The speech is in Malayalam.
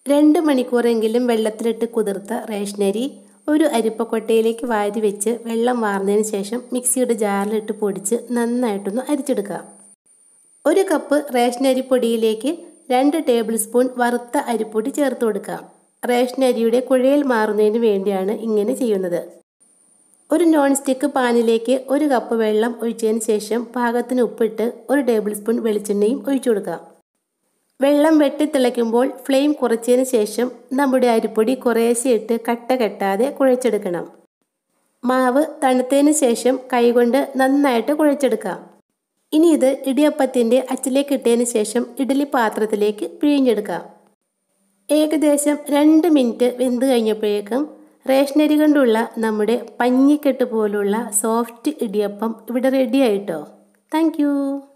രണ്ട് മണിക്കൂറെങ്കിലും വെള്ളത്തിലിട്ട് കുതിർത്ത റേഷനരി ഒരു അരിപ്പക്കൊട്ടയിലേക്ക് വാരി വെച്ച് വെള്ളം വാർന്നതിന് ശേഷം മിക്സിയുടെ ജാറിലിട്ട് പൊടിച്ച് നന്നായിട്ടൊന്ന് അരിച്ചെടുക്കാം ഒരു കപ്പ് റേഷൻ അരിപ്പൊടിയിലേക്ക് രണ്ട് ടേബിൾ സ്പൂൺ വറുത്ത അരിപ്പൊടി ചേർത്ത് കൊടുക്കാം റേഷൻ അരിയുടെ കുഴയിൽ മാറുന്നതിന് വേണ്ടിയാണ് ഇങ്ങനെ ചെയ്യുന്നത് ഒരു നോൺ സ്റ്റിക്ക് പാനിലേക്ക് ഒരു കപ്പ് വെള്ളം ഒഴിച്ചതിന് ശേഷം പാകത്തിന് ഉപ്പിട്ട് ഒരു ടേബിൾ സ്പൂൺ വെളിച്ചെണ്ണയും ഒഴിച്ചു കൊടുക്കാം വെള്ളം വെട്ടിത്തിളയ്ക്കുമ്പോൾ ഫ്ലെയിം കുറച്ചതിന് ശേഷം നമ്മുടെ അരിപ്പൊടി കുറേശ്ശെ ഇട്ട് കട്ട കെട്ടാതെ കുഴച്ചെടുക്കണം മാവ് തണുത്തതിന് ശേഷം കൈകൊണ്ട് നന്നായിട്ട് കുഴച്ചെടുക്കാം ഇനി ഇത് ഇടിയപ്പത്തിൻ്റെ അച്ചിലേക്ക് ഇട്ടതിന് ശേഷം ഇഡ്ഡലി പാത്രത്തിലേക്ക് പിഴിഞ്ഞെടുക്കാം ഏകദേശം രണ്ട് മിനിറ്റ് വെന്ത് കഴിഞ്ഞപ്പോഴേക്കും റേഷനരി കൊണ്ടുള്ള നമ്മുടെ പഞ്ഞിക്കെട്ട് പോലുള്ള സോഫ്റ്റ് ഇടിയപ്പം ഇവിടെ റെഡി ആയിട്ടോ താങ്ക്